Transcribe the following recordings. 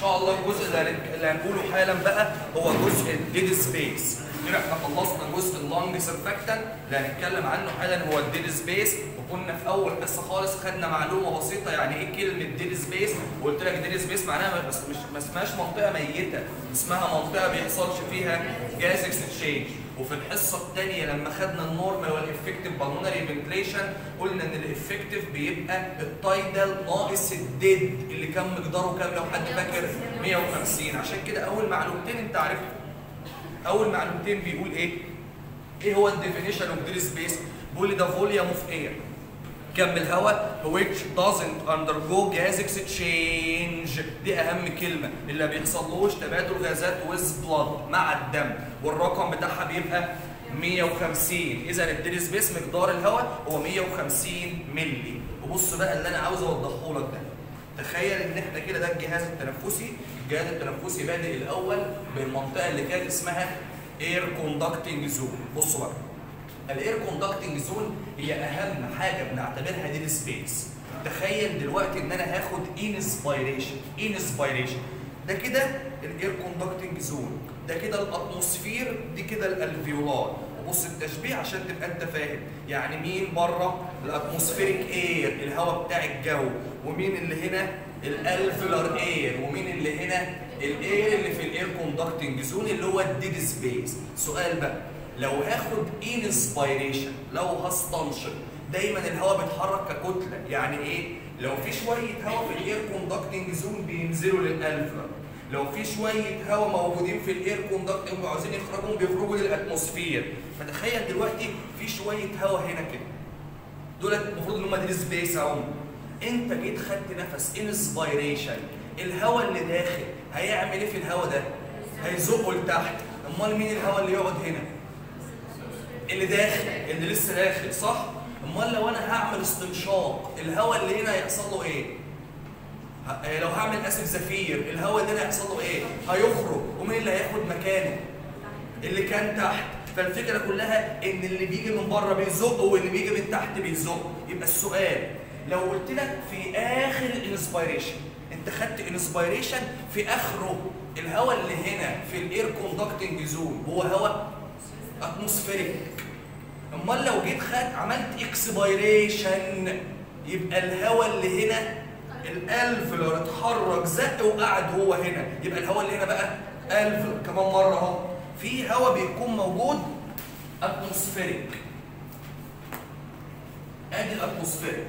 شاء الله الجزء اللي هن- اللي هنقوله حالا بقى هو جزء الديد سبيس كده احنا خلصنا جزء اللونج سيرفكتنت اللي هنتكلم عنه حالا هو الديد سبيس وكنا في اول حصه خالص خدنا معلومه بسيطه يعني ايه كلمه ديد سبيس وقلت لك ديد سبيس معناها بس مش ما اسمهاش منطقه ميته اسمها منطقه بيحصلش فيها جاز اكسشينج وفي الحصه الثانيه لما خدنا النورمال والافكتيف بالمونري فنتليشن قلنا ان الافكتيف بيبقى التايدال ناقص الديد اللي كان مقداره كام لو حد فاكر 150 عشان كده اول معلومتين انت عرفتهم اول معلومتين بيقول ايه ايه هو الديفينيشن اوف ديد سبيس بيقول لي ده فوليوم اوف اير كم الهواء which doesn't undergo gas exchange دي اهم كلمه اللي ما بيحصلوش تبادل غازات with blood مع الدم والرقم بتاعها بيبقى 150 اذا الديد سبيس مقدار الهواء هو 150 مللي وبص بقى اللي انا عاوز اوضحه لك ده تخيل ان احنا كده ده الجهاز التنفسي الجهاز التنفسي بادئ الاول بالمنطقه اللي كانت اسمها اير كوندكتنج زون بصوا بقى الاير كوندكتنج زون هي اهم حاجه بنعتبرها دي سبيس تخيل دلوقتي ان انا هاخد انسبيريشن انسبيريشن ده كده الاير كوندكتنج زون ده كده الاتموسفير دي كده الالفيولار بص التشبيه عشان تبقى انت فاهم يعني مين بره الاتموسفيريك اير الهواء بتاع الجو ومين اللي هنا الالفيولار اير ومين اللي هنا الاير اللي في الاير كوندكتنج زون اللي هو الديد سبيس سؤال بقى لو هاخد انسبيريشن لو هستنشق دايما الهواء بيتحرك ككتله يعني ايه لو في شويه هواء في الاير كوندكتنج زون بينزلوا للالفيولار لو في شويه هواء موجودين في الاير كوندكتنج وعاوزين يخرجوا بيخرجوا للاتموسفير فتخيل دلوقتي في شويه هواء هنا كده دول المفروض ان هم دي سبيس اهو انت جيت خدت نفس انسبيريشن الهواء اللي داخل هيعمل ايه في الهواء ده هيزقه لتحت امال مين الهواء اللي يقعد هنا اللي داخل اللي لسه داخل صح امال لو انا هعمل استنشاق الهواء اللي هنا هيحصل له ايه ه- لو هعمل اسف زفير الهواء اللي هنا هيحصل له ايه هيخرج ومين اللي هياخد مكانه اللي كان تحت فالفكره كلها ان اللي بيجي من بره بيزق واللي بيجي من تحت بيزق يبقى السؤال لو قلت لك في اخر الانسبيريشن انت خدت انسبيريشن في اخره الهواء اللي هنا في الاير كوندكتنج زون هو هواء اتموسفيريك امال لو جيت خد عملت اكسبيريشن يبقى الهواء اللي هنا الالفلر اتحرك زق وقعد هو هنا يبقى الهواء اللي هنا بقى الفلر كمان مره اهو في هواء بيكون موجود اتموسفيريك ادي الاتموسفيريك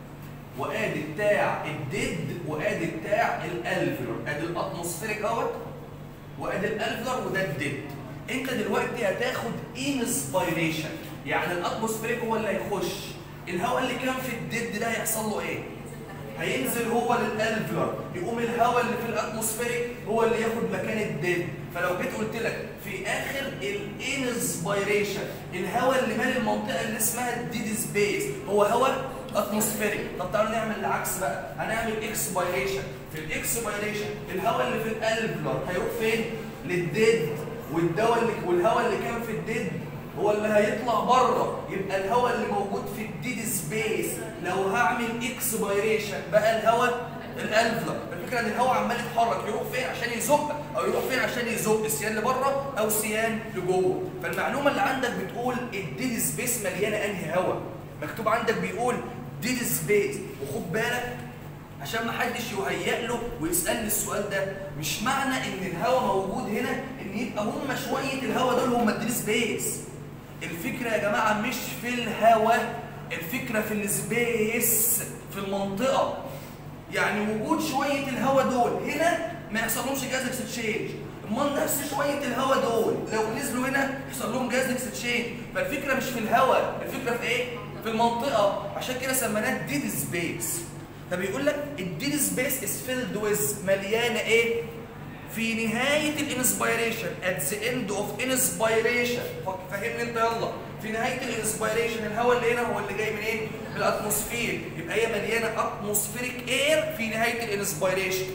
وادي بتاع الديد وادي بتاع الالفلر ادي الاتموسفيريك اهوت وادي الالفلر وده الديد انت دلوقتي هتاخد انسبيريشن يعني الاتموسفيريك هو اللي هيخش الهواء اللي كان في الديد ده هيحصل له ايه هينزل هو للالفلر يقوم الهواء اللي في الاتموسفيريك هو اللي ياخد مكان الديد فلو جيت قلت لك في اخر الانسبيريشن الهواء اللي مال المنطقه اللي اسمها الديد سبيس هو هواء اتموسفيريك طب تعالوا نعمل العكس بقى هنعمل اكسبيريشن في الاكسبيريشن الهواء اللي في الالفلر هيروح فين للديد والدواء اللي والهواء اللي كان في الديد هو اللي هيطلع بره يبقى الهواء اللي موجود في الديد سبيس لو هعمل اكسبيريشن بقى الهواء الالفلر الفكره ان الهواء عمال يتحرك يروح فين عشان يزق او يروح فين عشان يزق سيان لبره او سيان لجوه فالمعلومه اللي عندك بتقول الديد سبيس مليانه انهي هواء مكتوب عندك بيقول ديد سبيس وخد بالك عشان ما حدش يهيأ له ويسألني السؤال ده مش معنى ان الهواء موجود هنا ان يبقى هم شويه الهواء دول هم الديد سبيس الفكره يا جماعه مش في الهواء الفكره في السبيس في المنطقه يعني وجود شويه الهواء دول هنا ما يحصلهمش جاز اكسشينج امال نفس شويه الهواء دول لو نزلوا هنا يحصل لهم جاز اكسشينج فالفكره مش في الهواء الفكره في ايه في المنطقه عشان كده سميناه ديد سبيس فبيقول لك الديد سبيس از فيلد ويز مليانه ايه في نهايه الانسبيريشن ات ذا اند اوف انسبيريشن فهمني انت يلا في نهايه الانسبيريشن الهواء اللي هنا هو اللي جاي منين من الاتموسفير يبقى هي مليانه اتموسفيريك اير في نهايه الانسبيريشن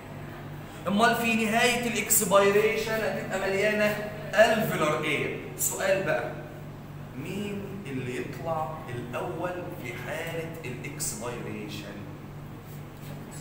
امال في نهايه الاكسبيريشن هتبقى مليانه الفيلر اير سؤال بقى مين اللي يطلع الاول في حاله الاكسبيريشن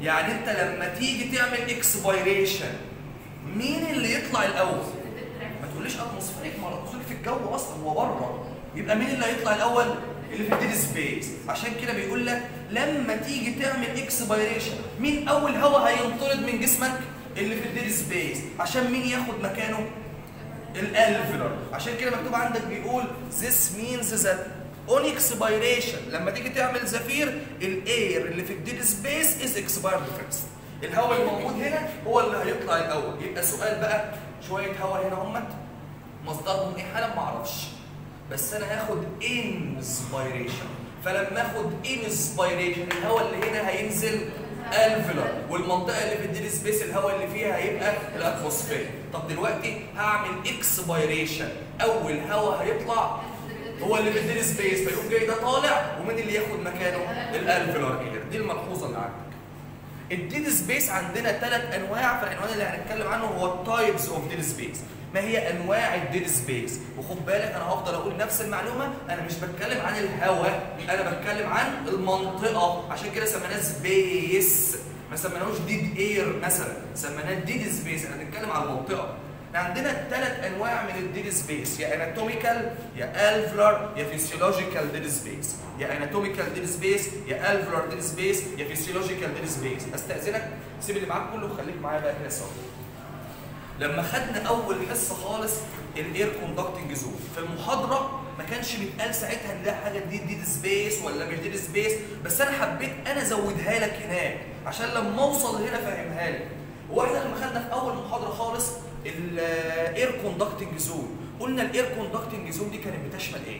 يعني انت لما تيجي تعمل اكسبيريشن مين اللي يطلع الاول ما تقوليش اتموسفيريك ما الاتموسفيريك في الجو اصلا هو بره يبقى مين اللي هيطلع الاول اللي في الديد سبيس عشان كده بيقول لك لما تيجي تعمل اكسبيريشن مين اول هواء هينطرد من جسمك اللي في الديد سبيس عشان مين ياخد مكانه الالفلر عشان كده مكتوب عندك بيقول this means that on expiration لما تيجي تعمل زفير الاير اللي في الديد سبيس is expired first الهواء الموجود هنا هو اللي هيطلع الاول يبقى سؤال بقى شويه هواء هنا همت مصدرهم ايه حالا ما اعرفش بس انا هاخد انسبيريشن فلما اخد انسبيريشن الهواء اللي هنا هينزل الفيلر والمنطقه اللي في الديد سبيس الهواء اللي فيها هيبقى الاتموسفير طب دلوقتي هعمل اكسبيريشن اول هواء هيطلع هو اللي في الديد سبيس فيقوم جاي ده طالع ومين اللي ياخد مكانه الالفيلر اير دي الملحوظه اللي عندك الديد سبيس عندنا ثلاث انواع فالعنوان اللي هنتكلم عنه هو التايبس اوف ديد سبيس ما هي انواع الديد سبيس وخد بالك انا هفضل اقول نفس المعلومه انا مش بتكلم عن الهواء انا بتكلم عن المنطقه عشان كده سميناه سبيس ما سميناهوش ديد اير مثلا سميناه ديد سبيس انا بنتكلم عن المنطقه عندنا ثلاث انواع من الديد سبيس يا اناتوميكال يا الفلر يا فيسيولوجيكال ديد سبيس يا اناتوميكال ديد سبيس يا الفلر ديد سبيس يا فيسيولوجيكال ديد سبيس استاذنك سيب اللي معاك كله وخليك معايا بقى كده سوا لما خدنا اول حصه خالص الاير كوندكتنج زون في المحاضره ما كانش بيتقال ساعتها ان ده حاجه دي ديد سبيس ولا مش ديد سبيس بس انا حبيت انا ازودها لك هناك عشان لما اوصل هنا فاهمها لك هو احنا لما خدنا في اول محاضره خالص الاير كوندكتنج زون قلنا الاير كوندكتنج زون دي كانت بتشمل ايه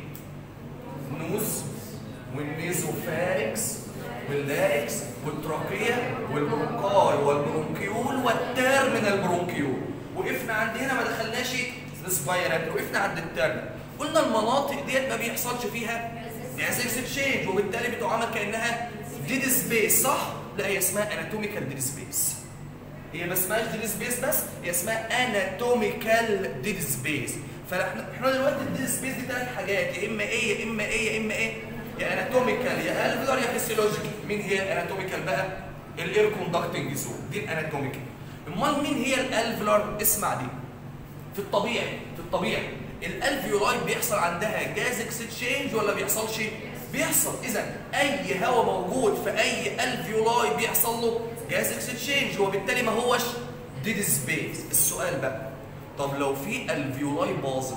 نوز والنيزوفاركس واللاركس والتراكيه والبرونكاي والبرونكيول والتيرمينال برونكيول وقفنا عند هنا ما دخلناش ريسبيرات وقفنا عند التيرمينال قلنا المناطق ديت ما بيحصلش فيها جازكس تشينج وبالتالي بتعامل كانها ديد سبيس صح؟ لا هي اسمها اناتوميكال ديد سبيس هي ما اسمهاش ديد سبيس بس هي اسمها اناتوميكال ديد سبيس فاحنا احنا دلوقتي الديد سبيس دي ثلاث حاجات يا اما ايه يا اما ايه يا اما ايه يا اناتوميكال يا الفلر يا فيسيولوجيكال مين هي الاناتوميكال بقى الاير كوندكتنج زون دي الاناتوميكال امال مين هي الالفلر اسمع دي في الطبيعي في الطبيعي الالفيولاي بيحصل عندها جاز اكسشينج ولا بيحصلش بيحصل اذا اي هواء موجود في اي الفيولاي بيحصل له جاز اكسشينج وبالتالي ما هوش ديد سبيس السؤال بقى طب لو في الفيولاي باظت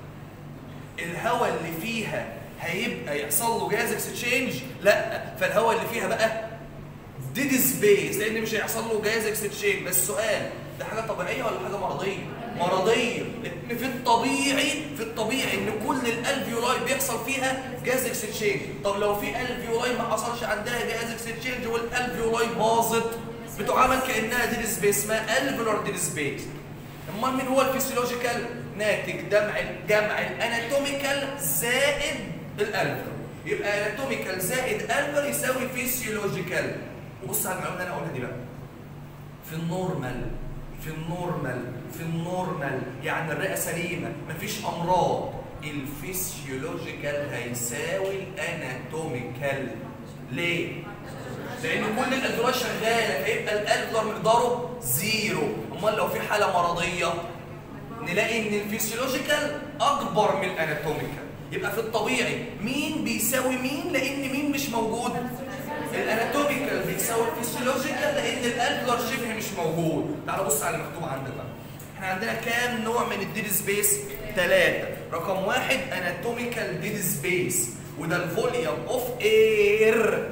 الهواء اللي فيها هيبقى يحصل له جاز اكسشينج لا فالهواء اللي فيها بقى ديد سبيس لان مش هيحصل له جاز اكسشينج بس السؤال ده حاجه طبيعيه ولا حاجه مرضيه مرضيه لان في الطبيعي في الطبيعي ان كل الالفيولاي بيحصل فيها جاز اكسشينج طب لو في الفيولاي ما حصلش عندها جاز اكسشينج والالفيولاي باظت بتعامل كانها ديد سبيس اسمها الفيولار ديد سبيس امال مين هو الفسيولوجيكال ناتج جمع جمع الاناتوميكال زائد الالفر يبقى اناتوميكال زائد الفر يساوي فيسيولوجيكال وبص على المعلومه اللي انا هقولها دي بقى في النورمال في النورمال في النورمال يعني الرئه سليمه مفيش امراض الفسيولوجيكال هيساوي الاناتوميكال ليه؟ لان كل الادويه شغاله فيبقى الالفر مقداره زيرو امال لو في حاله مرضيه نلاقي ان الفسيولوجيكال اكبر من الاناتوميكال يبقى في الطبيعي مين بيساوي مين لان مين مش موجود الاناتوميكال بيساوي الفسيولوجيكال لان الالفر شبه مش موجود تعال بص على المكتوب عندك بقى احنا عندنا كام نوع من الديد سبيس ثلاثة رقم واحد اناتوميكال ديد سبيس وده الفوليوم اوف اير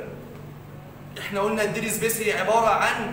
احنا قلنا الديد سبيس هي عبارة عن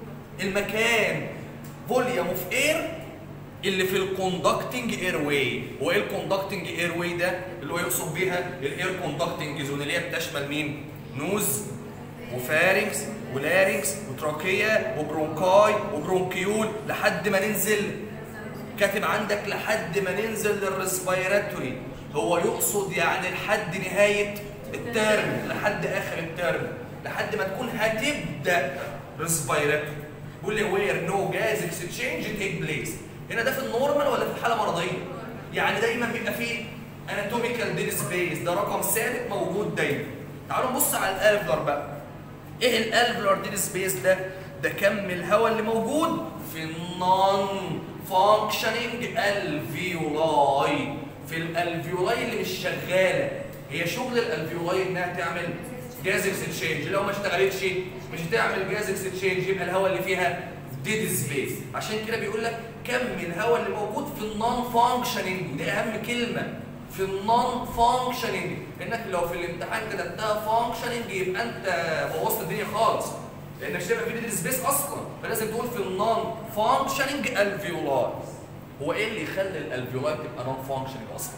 المكان فوليوم اوف اير اللي في الكوندكتنج اير واي هو ايه الكوندكتنج اير واي ده اللي هو يقصد بيها الاير كوندكتنج زون اللي هي بتشمل مين نوز وفارنكس ولارنكس وتراكيه وبرونكاي وبرونكيول لحد ما ننزل كاتب عندك لحد ما ننزل للريسبيراتوري هو يقصد يعني لحد نهايه الترم لحد اخر الترم لحد ما تكون هتبدا ريسبيراتوري بيقول لي وير نو جاز اكسشينج تيك بليس هنا ده في النورمال ولا في الحاله مرضيه يعني دايما بيبقى فيه اناتوميكال ديل سبيس ده رقم ثابت موجود دايما تعالوا نبص على الالفلر بقى ايه الالفيولار ديد سبيس ده ده كم الهواء اللي موجود في النون فانكشننج الفيولاي في الالفيولاي اللي مش شغاله هي شغل الالفيولاي انها تعمل جاز اكسشينج لو ما اشتغلتش مش هتعمل جاز اكسشينج يبقى الهواء اللي فيها ديد سبيس عشان كده بيقول لك كم الهواء اللي موجود في النون فانكشننج دي اهم كلمه في النون فانكشننج انك لو في الامتحان كتبتها فانكشننج يبقى انت بوظت الدنيا خالص لان مش هتبقى في ديد سبيس اصلا فلازم تقول في النون فانكشننج الفيولاي هو ايه اللي يخلي الالفيولاي تبقى نون فانكشننج اصلا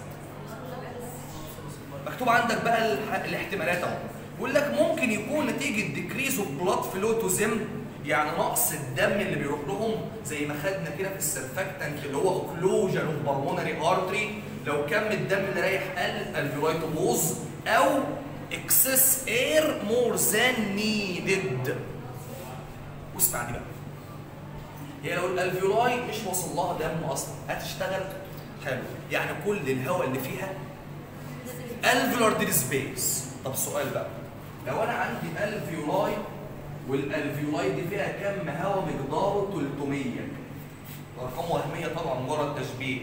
مكتوب عندك بقى الح- الاحتمالات اهو بيقول لك ممكن يكون نتيجه ديكريز اوف بلاد فلو تو زم يعني نقص الدم اللي بيروح لهم زي ما خدنا كده في السرفاكتنت اللي هو اوكلوجن اوف بالمونري ارتري لو كم الدم اللي رايح قل الفيولاي تبوظ او اكسس اير مور ذان نيدد واسمع دي بقى هي لو الالفيولاي مش واصل لها دم اصلا هتشتغل حلو يعني كل الهواء اللي فيها الفيولار ديد سبيس طب سؤال بقى لو انا عندي الفيولاي والالفيولاي دي فيها كم هواء مقداره 300 ارقام وهميه طبعا مجرد تشبيه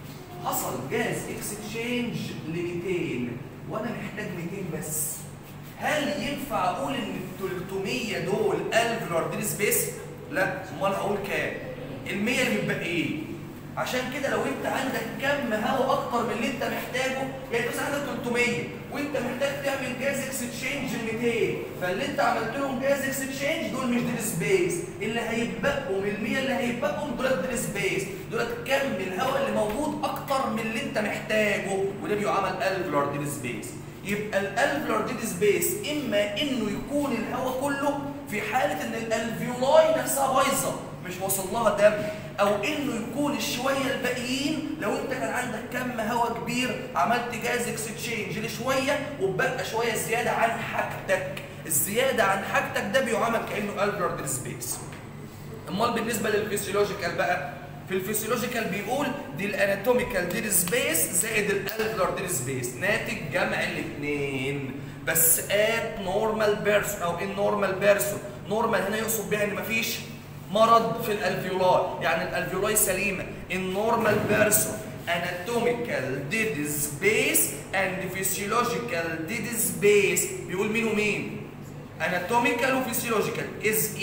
حصل جاز اكسشينج ل 200 وانا محتاج 200 بس هل ينفع اقول ان ال 300 دول الفيولار ديد سبيس لا امال هقول كام ال 100 اللي متبقيين عشان كده لو انت عندك كم هواء اكتر من اللي انت محتاجه يعني مثلا عندك 300 وانت محتاج تعمل جاز اكسشينج ل 200 فاللي انت عملت لهم جاز اكسشينج دول مش ديل سبيس اللي هيتبقوا من ال 100 اللي هيتبقوا دول ديل سبيس دول كم الهواء اللي موجود اكتر من اللي انت محتاجه وده بيعمل الفلار ديل سبيس يبقى الالفلار ديد سبيس اما انه يكون الهواء كله في حاله ان الالفيولاي نفسها بايظه مش واصل لها دم او انه يكون الشويه الباقيين لو انت كان عندك كم هواء كبير عملت جاز اكسشينج لشويه وبقى شويه زياده عن حاجتك الزياده عن حاجتك ده بيعامل كانه الفلار ديد سبيس امال بالنسبه للفسيولوجيكال بقى في الفسيولوجيكال بيقول دي الاناتوميكال ديد سبيس زائد الالفلر ديد سبيس ناتج جمع الاثنين بس ات نورمال بيرسون او ان نورمال بيرسون نورمال هنا يقصد بيها ان مفيش مرض في الالفيولاي يعني الالفيولاي سليمه ان نورمال بيرسون anatomical dead space and physiological dead space بيقول مين ومين اناتوميكال وفيسيولوجيكال از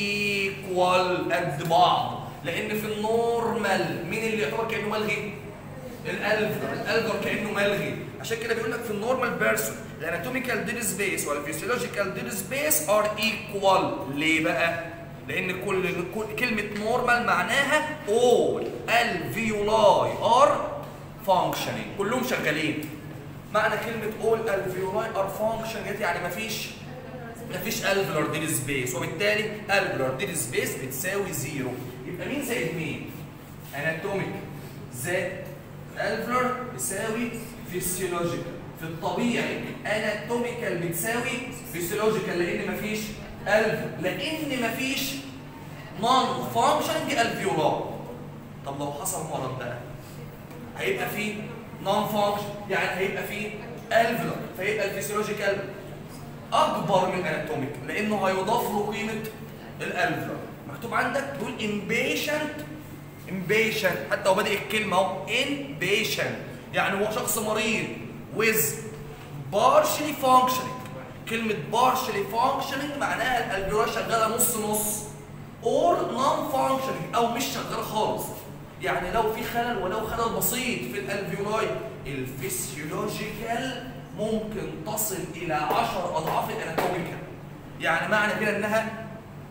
ايكوال قد بعض لان في النورمال مين اللي يعتبر كانه ملغي الالفر الالفر كانه ملغي عشان كده بيقول لك في النورمال بيرسون الاناتوميكال ديد سبيس والفيسيولوجيكال ديد سبيس ار ايكوال ليه بقى لان كل كل- كلمه نورمال معناها all الفيولاي ار فانكشنينج كلهم شغالين معنى كلمه all الفيولاي ار فانكشنينج يعني مفيش مفيش الفلر ديد سبيس وبالتالي الفلر ديد سبيس بتساوي زيرو يبقى مين زائد مين؟ اناتوميك زائد الفلر بيساوي فيسيولوجيكال في الطبيعي اناتوميكال بتساوي فيسيولوجيكال لان مفيش الف لان مفيش نون فانكشنج الفيولار طب لو حصل مرض بقى هيبقى فيه نون فانكشن يعني هيبقى فيه الفلر فيبقى الفيسيولوجيكال اكبر من اناتوميك لانه هيضاف له قيمه الالفا مكتوب عندك بيقول امبيشنت امبيشنت حتى هو بادئ الكلمه اهو امبيشنت يعني هو شخص مريض with partially functioning كلمه partially functioning معناها الالفيولا شغاله نص نص or non functioning او مش شغاله خالص يعني لو في خلل ولو خلل بسيط في الالفيولاي الفسيولوجيكال ممكن تصل الى 10 اضعاف الاناتوميكال يعني معنى كده انها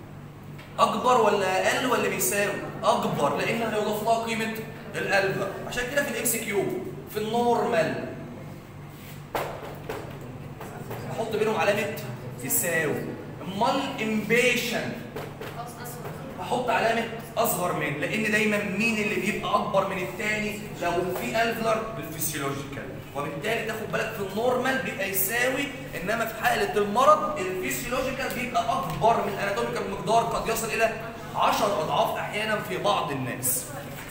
اكبر ولا اقل ولا بيساوي اكبر لان هيضاف لها قيمه الالفا عشان كده في الاكس كيو في النورمال احط بينهم علامه يساوي امال امبيشن هحط علامه اصغر من لان دايما مين اللي بيبقى اكبر من الثاني لو في الفلر بالفسيولوجيكال وبالتالي تاخد بالك في النورمال بيبقى يساوي انما في حاله المرض الفسيولوجيكال بيبقى اكبر من الاناتوميكال مقدار قد يصل الى 10 اضعاف احيانا في بعض الناس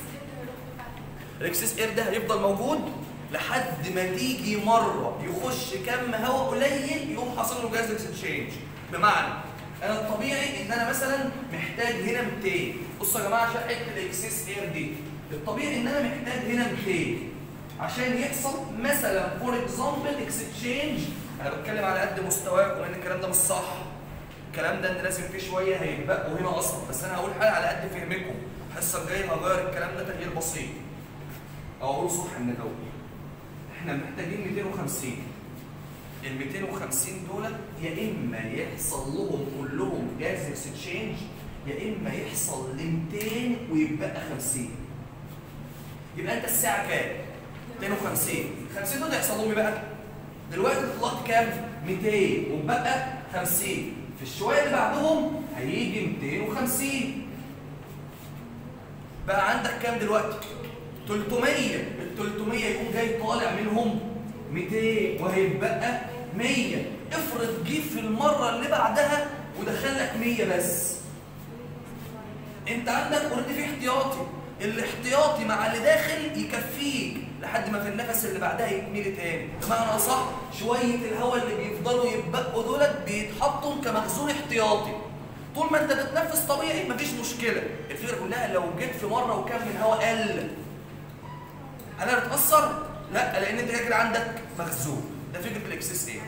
الاكسس اير ده هيفضل موجود لحد ما تيجي مره يخش كم هواء قليل يقوم حاصل له جاز اكسشينج بمعنى انا الطبيعي ان انا مثلا محتاج هنا 200 بصوا يا جماعه عشان حته الاكسس اير دي الطبيعي ان انا محتاج هنا 200 عشان يحصل مثلا فور اكزامبل اكسشينج انا بتكلم على قد مستواكم لان الكلام ده مش صح الكلام ده ان لازم فيه شويه هيتبقوا هنا اصلا بس انا هقول حاجه على قد فهمكم الحصه الجايه هغير الكلام ده تغيير بسيط او اقول صح من الاول احنا محتاجين 250 ال 250 دول يا اما يحصل لهم كلهم جاز اكسشينج يا اما يحصل ل 200 ويبقى 50 يبقى انت الساعه كام 250 50 دول يحصل لهم ايه بقى دلوقتي طلعت كام 200 وبقى 50 في الشويه اللي بعدهم هيجي 250 بقى عندك كام دلوقتي 300 ال 300 يقوم جاي طالع منهم 200 وهيتبقى 100 افرض جه في المره اللي بعدها ودخل لك 100 بس انت عندك اوريدي في احتياطي الاحتياطي مع اللي داخل يكفيك لحد ما في النفس اللي بعدها يتملي تاني بمعنى اصح شويه الهواء اللي بيفضلوا يتبقوا دولت بيتحطوا كمخزون احتياطي طول ما انت بتتنفس طبيعي مفيش مشكله الفكره كلها لو جيت في مره وكم من هواء قل انا بتاثر لا لان انت كده عندك مخزون ده فكره الاكسس ايه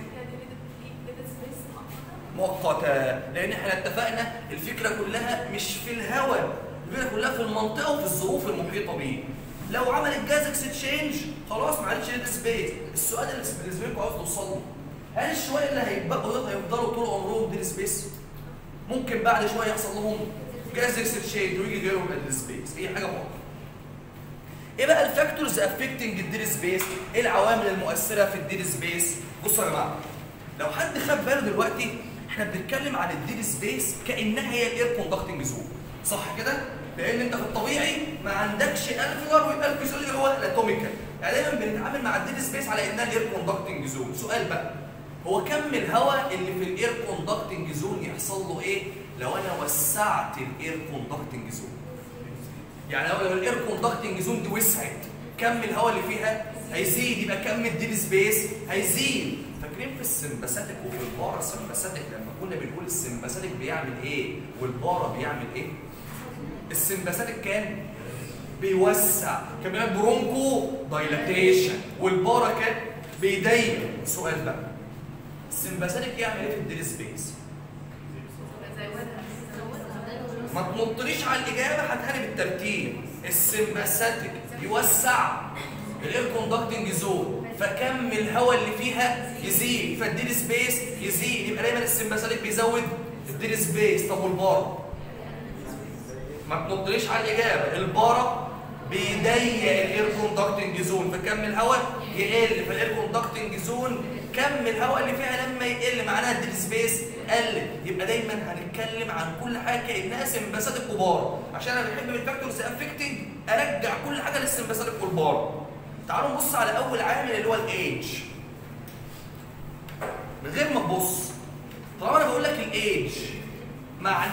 مؤقتة لأن احنا اتفقنا الفكرة كلها مش في الهواء الفكرة كلها في المنطقة وفي الظروف المحيطة بيه لو عمل الجاز اكسشينج خلاص ما عادش ليه سبيس السؤال اللي بالنسبة لكم عاوز توصل له هل الشوية اللي هيتبقوا دول هيفضلوا طول عمرهم دي سبيس؟ ممكن بعد شوية يحصل لهم جاز اكسشينج ويجي غيرهم السبيس هي حاجة مؤقتة ايه بقى الفاكتورز افكتنج الدير سبيس؟ ايه العوامل المؤثرة في الدير سبيس؟ بصوا يا جماعة لو حد خد باله دلوقتي احنا بنتكلم عن الديل سبيس كانها هي الاير كوندكتنج زون صح كده لان انت في الطبيعي ما عندكش الفيلر والالفيسول اللي هو الاتوميكال يعني دايما بنتعامل مع الديل سبيس على انها الاير كوندكتنج زون سؤال بقى هو كم الهواء اللي في الاير كوندكتنج زون يحصل له ايه لو انا وسعت الاير كوندكتنج زون يعني لو الاير كوندكتنج زون دي وسعت كم الهواء اللي فيها هيزيد يبقى كم الديل سبيس هيزيد فاكرين في السمباثيك وفي البارا سمباثيك لما كنا بنقول السمباثيك بيعمل ايه والبارا بيعمل ايه السمباثيك كان بيوسع كان بيعمل برونكو دايلاتيشن والبارا كان بيضيق سؤال بقى السمباثيك يعمل ايه في الديل سبيس ما تنطليش على الاجابه هاتها بالترتيب السمباثيك يوسع الاير كوندكتنج زون فكم الهواء اللي فيها يزيد فالديل سبيس يزيد يبقى دايما السمباثيك بيزود الديل سبيس طب والبارا ما تنطليش على الاجابه البارا بيضيق الاير كوندكتنج زون فكم الهواء يقل فالاير كوندكتنج زون كم الهواء اللي فيها لما يقل معناها الديل سبيس قلت يبقى دايما هنتكلم عن كل حاجه كانها سمباثيك وبارا عشان انا بحب بالفاكتورز افكتنج ارجع كل حاجه للسمباثيك والبارا تعالوا نبص على اول عامل اللي هو الايدج من غير ما تبص طالما انا بقول لك الايدج مع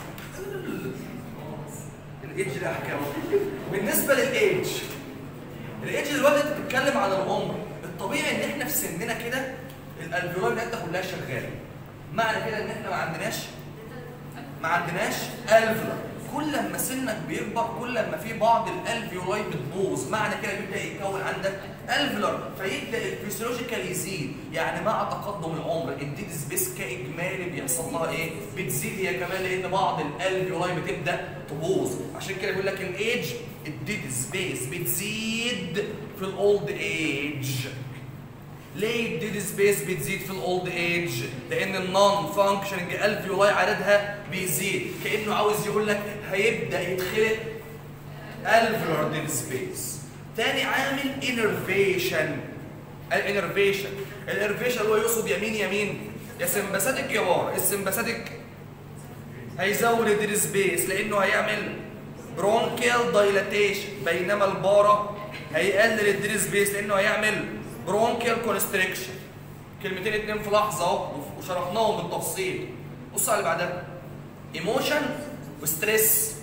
الايدج ده احكام بالنسبه للايدج الايدج دلوقتي انت بتتكلم عن العمر الطبيعي ان احنا في سننا كده الالفيولاي بتاعتنا كلها شغاله معنى كده ان احنا ما عندناش ما عندناش الفيولاي كل ما سنك بيكبر كل ما في بعض الالفيولاي بتبوظ معنى كده بيبدا يتكون عندك الفيولار فيبدا الفسيولوجيكال يزيد يعني مع تقدم العمر الديد سبيس كاجمالي بيحصل لها ايه بتزيد هي كمان لان بعض الالفيولاي بتبدا تبوظ عشان كده بيقول لك الايدج الديد سبيس بتزيد في الاولد ايج ليه الديد سبيس بتزيد في الاولد ايج؟ لان النون فانكشننج الفيولاي عددها بيزيد كانه عاوز يقول لك هيبدا يتخلق الفيولار ديد سبيس. تاني عامل انرفيشن الانرفيشن الانرفيشن اللي هو يقصد يمين يمين يا سمباثيك يا بار السمباثيك هيزود الديد سبيس لانه هيعمل برونكيال دايلاتيشن بينما البارا هيقلل الديد سبيس لانه هيعمل برونكيال كونستريكشن كلمتين اتنين في لحظه اهو وشرحناهم بالتفصيل بص على اللي بعدها ايموشن وستريس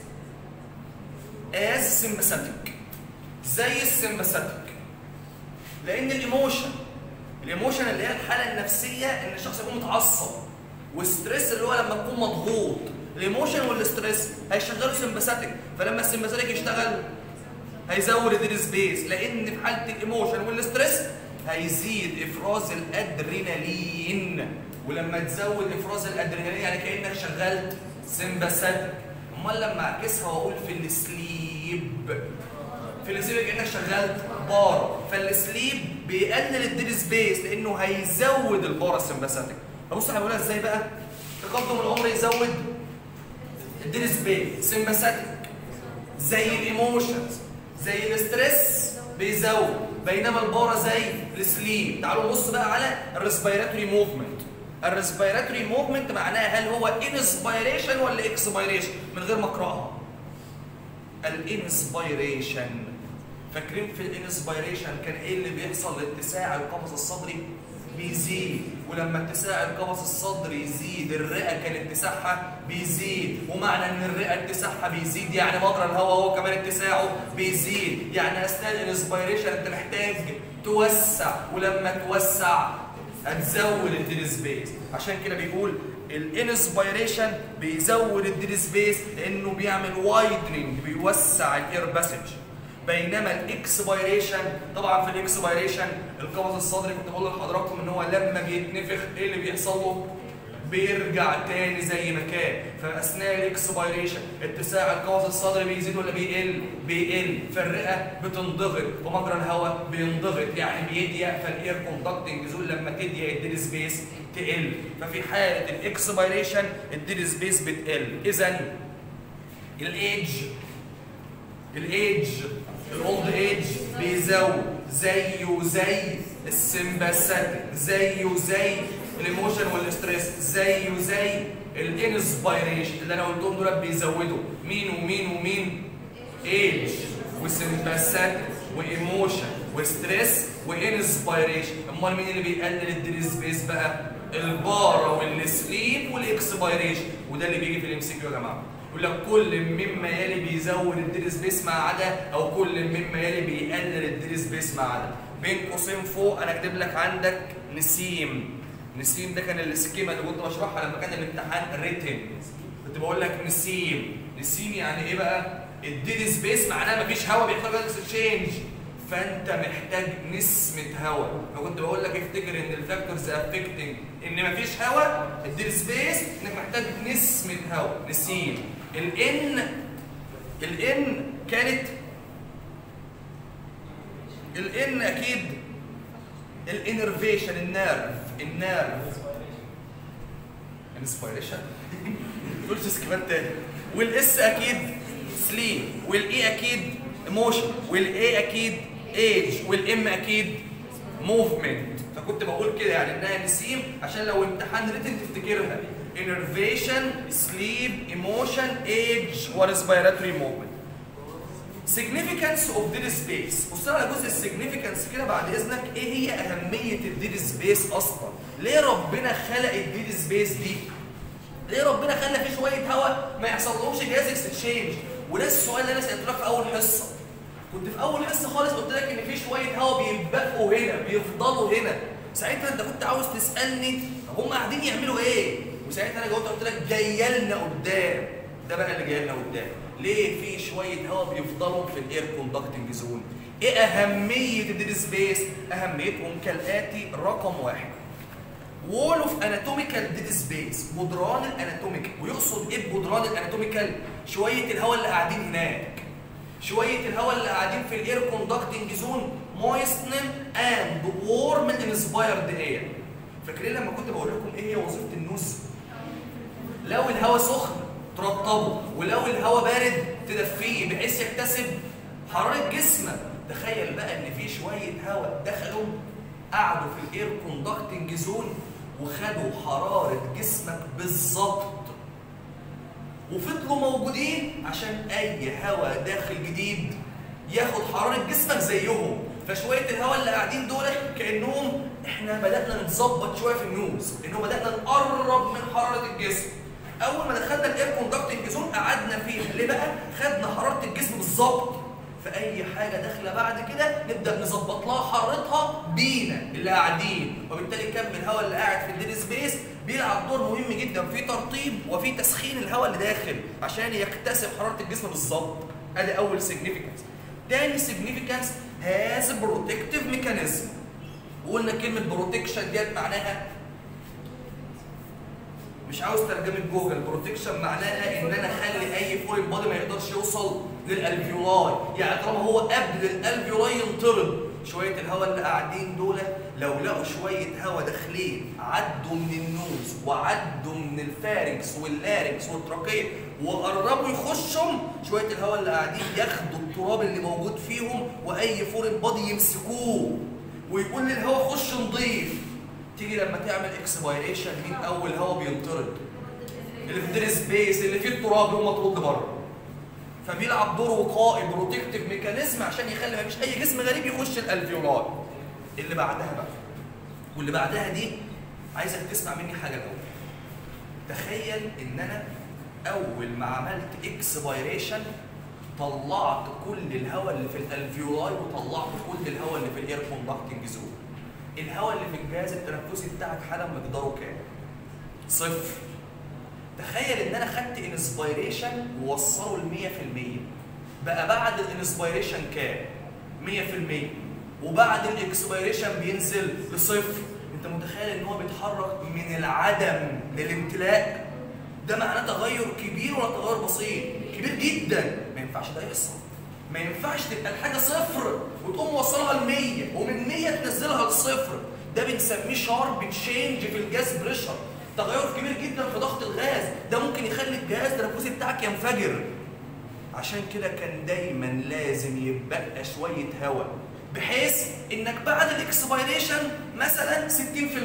از سمباثيك زي السمباثيك لان الايموشن الايموشن اللي هي الحاله النفسيه ان الشخص يكون متعصب والستريس اللي هو لما تكون مضغوط الايموشن والستريس هيشغلوا سمباثيك فلما السمباثيك يشتغل هيزود الديد سبيس لان في حاله الايموشن والستريس هيزيد افراز الادرينالين ولما تزود افراز الادرينالين يعني كانك شغلت سمباثيك امال لما اعكسها واقول في السليب في السليب كانك شغلت بار فالسليب بيقلل الديد سبيس لانه هيزود البارا سمباثيك ابص هقولها ازاي بقى تقدم العمر يزود الديد سبيس سمباثيك زي الايموشنز زي الاستريس بيزود بينما البارا زي السليب تعالوا نبص بقى على الريسبيراتوري موفمنت الريسبيراتوري موفمنت معناها هل هو انسبيريشن ولا اكسبيريشن من غير ما اقراها الانسبيريشن فاكرين في الانسبيريشن كان ايه اللي بيحصل لاتساع القفص الصدري بيزيد ولما اتساع القفص الصدري يزيد الرئه كان اتساعها بيزيد ومعنى ان الرئه اتساعها بيزيد يعني مجرى الهواء هو كمان اتساعه بيزيد يعني اثناء الانسبيريشن انت محتاج توسع ولما توسع هتزود الديد سبيس عشان كده بيقول الانسبيريشن بيزود الديد سبيس لانه بيعمل وايدنينج بيوسع الاير باسج بينما الاكسبيريشن طبعا في الاكسبيريشن القفص الصدري كنت بقول لحضراتكم ان هو لما بيتنفخ ايه اللي بيحصل له؟ بيرجع تاني زي ما كان فاثناء الاكسبيريشن اتساع القفص الصدري بيزيد ولا بيقل؟ بيقل فالرئه بتنضغط ومجرى الهواء بينضغط يعني بيضيق فالاير كوندكتنج زون لما تضيق الديد سبيس تقل ففي حاله الاكسبيريشن الديد سبيس بتقل اذا الايدج الايدج الاولد ايدج بيزود زيه زي السمباثيك زيه زي الايموشن والستريس زيه زي الانسبيريشن اللي انا قلتهم دول بيزودوا مين ومين ومين ايدج وسمباثيك وايموشن وستريس وانسبيريشن امال مين اللي بيقلل الديد سبيس بقى البارا والسليب والاكسبيريشن وده اللي بيجي في الام سي كيو يا جماعه يقول لك كل مما يلي بيزود الديد سبيس ما عدا او كل مما يلي بيقلل الديد سبيس ما عدا بين قوسين فوق انا كاتب لك عندك نسيم نسيم ده كان السكيما اللي كنت بشرحها لما كان الامتحان ريتن كنت بقول لك نسيم نسيم يعني ايه بقى الديد سبيس معناها مفيش هواء بيحصل اكسشينج فانت محتاج نسمه هواء فكنت بقول لك افتكر ان الفاكتورز افكتنج ان مفيش هواء الديد سبيس انك محتاج نسمه هواء نسيم الان الان كانت الان اكيد الانرفيشن النيرف النيرف انسبيريشن تقولش سكيبات تاني والاس اكيد سليب والاي اكيد ايموشن والاي اكيد ايج والام اكيد موفمنت فكنت بقول كده يعني انها نسيم عشان لو امتحان ريتن تفتكرها innervation sleep emotion age وريسبيراتوري movement significance of dead space بص على جزء السيجنيفيكانس كده بعد اذنك ايه هي اهميه الديد سبيس اصلا ليه ربنا خلق الديد سبيس دي ليه ربنا خلى فيه شويه هواء ما يحصلهمش جهاز اكستشينج وده السؤال اللي انا سالته لك في اول حصه كنت في اول حصه خالص قلت لك ان في شويه هواء بيتبقوا هنا بيفضلوا هنا ساعتها انت كنت عاوز تسالني طب هم قاعدين يعملوا ايه وساعتها انا جاوبت قلت لك جايه لنا قدام ده بقى اللي جاي لنا قدام ليه في شويه هواء بيفضلوا في الاير كوندكتنج زون ايه اهميه الديد سبيس اهميتهم كالاتي رقم واحد وول اوف اناتوميكال ديد سبيس جدران الاناتوميكال ويقصد ايه بجدران الاناتوميكال شويه الهواء اللي قاعدين هناك شويه الهواء اللي قاعدين في الاير كوندكتنج زون مويستنن اند وورم انسبايرد اير فاكرين لما كنت بقول لكم ايه هي وظيفه النوز لو الهواء سخن ترطبه ولو الهواء بارد تدفيه بحيث يكتسب حراره جسمك تخيل بقى ان في شويه هواء دخلوا قعدوا في الاير كوندكتنج زون وخدوا حراره جسمك بالظبط وفضلوا موجودين عشان اي هواء داخل جديد ياخد حراره جسمك زيهم فشويه الهواء اللي قاعدين دول كانهم احنا بدانا نتظبط شويه في النوز انه بدانا نقرب من حراره الجسم اول ما دخلنا الاير كوندكتنج زون قعدنا فيها ليه بقى خدنا حراره الجسم بالظبط فاي حاجه داخله بعد كده نبدا نظبط لها حرارتها بينا اللي قاعدين وبالتالي كم الهواء اللي قاعد في الديد سبيس بيلعب دور مهم جدا في ترطيب وفي تسخين الهواء اللي داخل عشان يكتسب حراره الجسم بالظبط ادي اول سيجنيفيكانس تاني سيجنيفيكانس هاز بروتكتيف ميكانيزم وقلنا كلمه بروتكشن ديت معناها مش عاوز ترجمه جوجل بروتكشن معناها ان انا اخلي اي فورين بادي ما يقدرش يوصل للالفيولاي يعني طالما هو قبل الالفيولاي ينطرد شويه الهواء اللي قاعدين دول لو لقوا شويه هواء داخلين عدوا من النوز وعدوا من الفارنكس واللارنكس والتراكيه وقربوا يخشهم شويه الهواء اللي قاعدين ياخدوا التراب اللي موجود فيهم واي فورين بادي يمسكوه ويقول للهواء خش نضيف تيجي لما تعمل اكسبيريشن مين اول هواء بينطرد اللي في الدير سبيس اللي فيه التراب يقوم مطرود بره فبيلعب دور وقائي بروتكتيف ميكانيزم عشان يخلي ما فيش اي جسم غريب يخش الالفيولار اللي بعدها بقى واللي بعدها دي عايزك تسمع مني حاجه الاول تخيل ان انا اول ما عملت اكسبيريشن طلعت كل الهواء اللي في الالفيولاي وطلعت كل الهواء اللي في الاير كوندكتنج زون الهواء اللي في الجهاز التنفسي بتاعك حالا مقداره كام؟ صفر تخيل ان انا خدت انسبيريشن ووصله ل 100% بقى بعد الانسبيريشن كام؟ 100% وبعد الاكسبيريشن بينزل لصفر انت متخيل ان هو بيتحرك من العدم للامتلاء ده معناه تغير كبير ولا تغير بسيط كبير جدا ما ينفعش ده يحصل ما ينفعش تبقى الحاجه صفر وتقوم موصلها ل 100 ومن 100 تنزلها لصفر ده بنسميه شارب تشينج في الجاز بريشر تغير كبير جدا في ضغط الغاز ده ممكن يخلي الجهاز التنفسي بتاعك ينفجر عشان كده كان دايما لازم يبقى شويه هواء بحيث انك بعد الاكسبيريشن مثلا 60%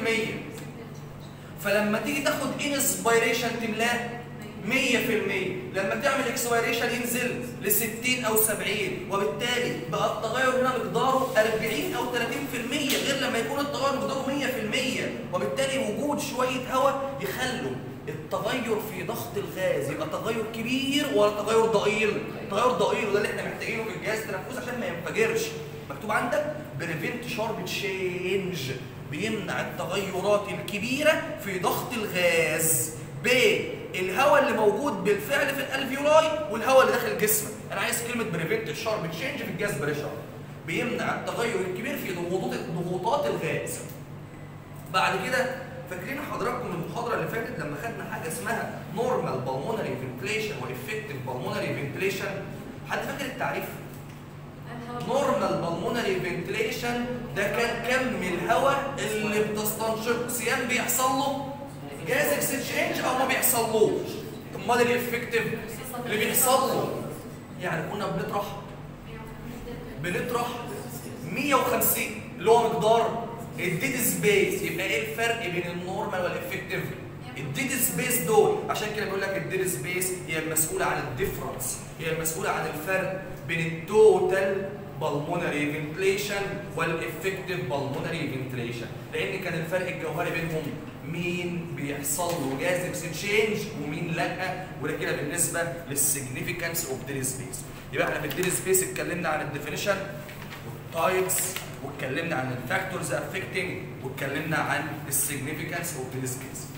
فلما تيجي تاخد انسبيريشن تملاه 100% لما تعمل اكسبيريشن ينزل ل 60 او 70 وبالتالي بقى التغير هنا مقداره 40 او 30% غير لما يكون التغير مقداره 100% وبالتالي وجود شويه هواء يخلوا التغير في ضغط الغاز يبقى تغير كبير ولا تغير ضئيل؟ تغير ضئيل وده اللي احنا محتاجينه في الجهاز التنفسي عشان ما ينفجرش مكتوب عندك بريفنت شارب تشينج بيمنع التغيرات الكبيره في ضغط الغاز بين الهواء اللي موجود بالفعل في الالفيولاي والهواء اللي داخل جسمك انا عايز كلمه بريفنت شارب تشينج في الجاز بريشر بيمنع التغير الكبير في ضغوطات ضغوطات الغاز بعد كده فاكرين حضراتكم المحاضره اللي فاتت لما خدنا حاجه اسمها نورمال بالمونري فنتليشن وافكتيف بالمونري فنتليشن حد فاكر التعريف نورمال بالمونري فنتليشن ده كان كم الهواء اللي بتستنشقه سيان بيحصل له جاز اكسشينج او ما بيحصلوش امال الافكتيف اللي بيحصل له يعني كنا بنطرح بنطرح 150 اللي هو مقدار الديد سبيس يبقى ايه الفرق بين النورمال والافكتيف الديد سبيس دول عشان كده بيقول لك الديد سبيس هي المسؤوله عن الديفرنس هي المسؤوله عن الفرق بين التوتال بالمونري فنتليشن والافكتيف بالمونري فنتليشن لان كان الفرق الجوهري بينهم مين بيحصل له جاز اكسشينج ومين لا وده كده بالنسبه للسيجنيفيكانس اوف ديل سبيس يبقى احنا في الديل سبيس اتكلمنا عن الديفينيشن والتايبس واتكلمنا عن الفاكتورز افكتنج واتكلمنا عن السيجنيفيكانس اوف ديل سبيس